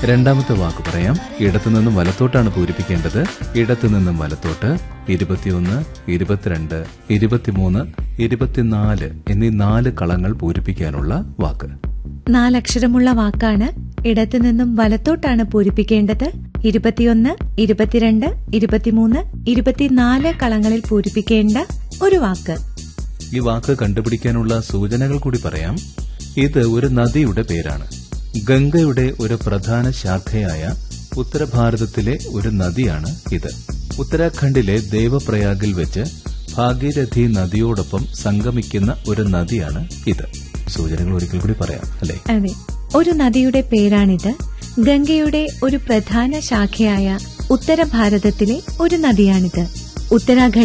രണ്ടാമത്തെ വാക്ക് പറയാം ഇടത്തു നിന്നും വലത്തോട്ടാണ് പൂരിപ്പിക്കേണ്ടത് ഇടത്തു നിന്നും വലത്തോട്ട് ഇരുപത്തിയൊന്ന് ഇരുപത്തിരണ്ട് ഇരുപത്തിമൂന്ന് ഇരുപത്തിനാല് എന്നീ നാല് കളങ്ങൾ പൂരിപ്പിക്കാനുള്ള വാക്ക് നാലക്ഷരമുള്ള വാക്കാണ് ഇടത്തു നിന്നും വലത്തോട്ടാണ് പൂരിപ്പിക്കേണ്ടത് ഇരുപത്തിയൊന്ന് ഇരുപത്തിരണ്ട് ഇരുപത്തിമൂന്ന് ഇരുപത്തിനാല് കളങ്ങളിൽ പൂരിപ്പിക്കേണ്ട ഒരു വാക്ക് ഈ വാക്ക് കണ്ടുപിടിക്കാനുള്ള സൂചനകൾ കൂടി പറയാം ഇത് ഒരു നദിയുടെ പേരാണ് ഗംഗയുടെ ഒരു പ്രധാന ശാഖയായ ഉത്തരഭാരതത്തിലെ ഒരു നദിയാണ് ഇത് ഉത്തരാഖണ്ഡിലെ ദേവപ്രയാഗിൽ വെച്ച് ഭാഗീരഥി നദിയോടൊപ്പം സംഗമിക്കുന്ന ഒരു നദിയാണ് ഇത് സൂചനകൾ ഒരിക്കൽ കൂടി പറയാം അല്ലേ അതെ ഒരു നദിയുടെ പേരാണിത് ഗംഗയുടെ ഒരു പ്രധാന ശാഖയായ ഉത്തരഭാരതത്തിലെ ഒരു നദിയാണിത് ഉത്തരാഖണ്ഡ്